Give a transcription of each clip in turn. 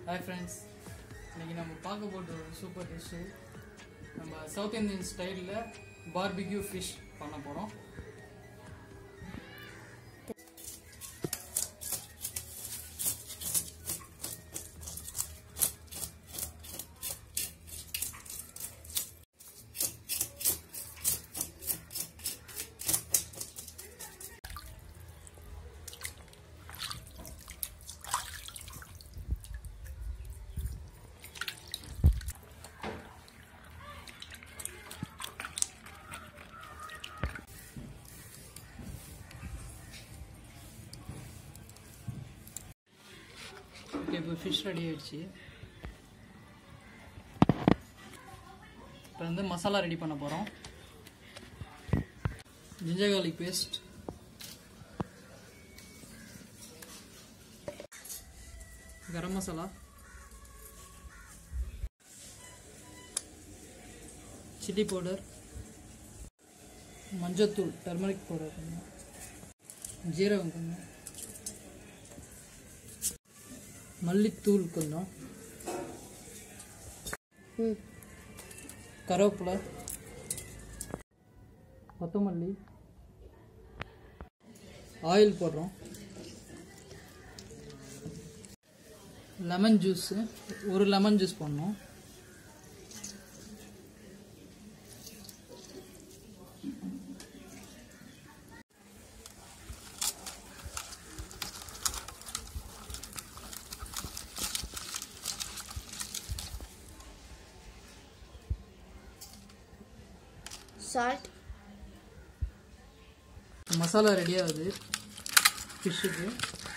hi friends இன்னைக்கு நம்ம பார்க்க போட்ட ஒரு சூப்பர் டிஷ்ஷு நம்ம சவுத் இந்தியன் ஸ்டைலில் பார்பிக்யூ ஃபிஷ் பண்ண போகிறோம் ஓகே இப்போ ஃபிஷ் ரெடி ஆயிடுச்சு இப்போ வந்து மசாலா ரெடி பண்ண போகிறோம் ginger garlic paste garam masala chilli powder மஞ்சத்தூள் டர்மரிக் பவுடர் கொஞ்சம் ஜீரகம் கொஞ்சம் மல்லித்தூள் கொஞ்சம் கருவேப்பிலை கொத்தமல்லி ஆயில் போடுறோம் லெமன் ஜூஸு ஒரு லெமன் ஜூஸ் போடணும் salt மசாலா ரெடி ஆகுது ஃபிஷ்ஷுக்கு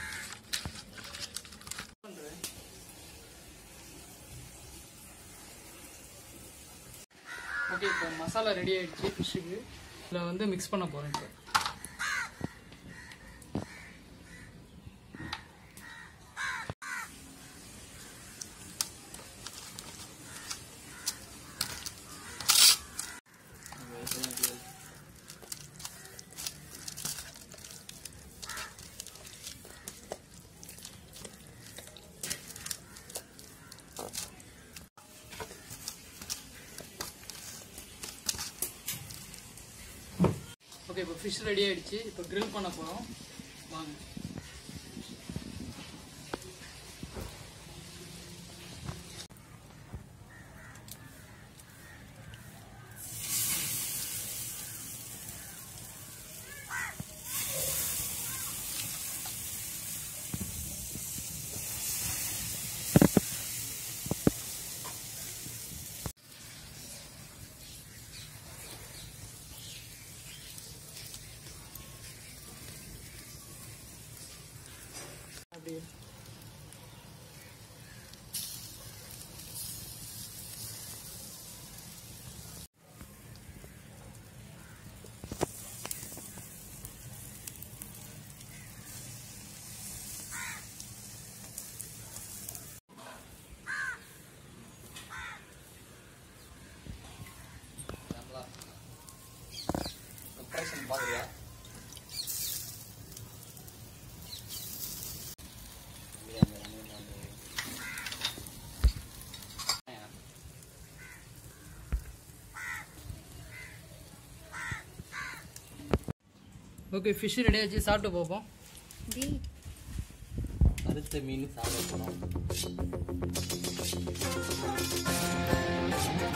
ஓகே இப்போ மசாலா ரெடி ஆயிடுச்சு ஃபிஷ்ஷுக்கு இதில் வந்து மிக்ஸ் பண்ண போகிறேன் இப்போ ஓகே இப்போ ஃபிஷ் ரெடி ஆயிடுச்சு இப்போ grill பண்ண போகிறோம் வாங்க அப்படியே ஓகே ஃபிஷ் ரெடி ஆச்சு சாப்பிட்டு பார்ப்போம் di அறுத்த மீன் சாப்பிட போகிறோம்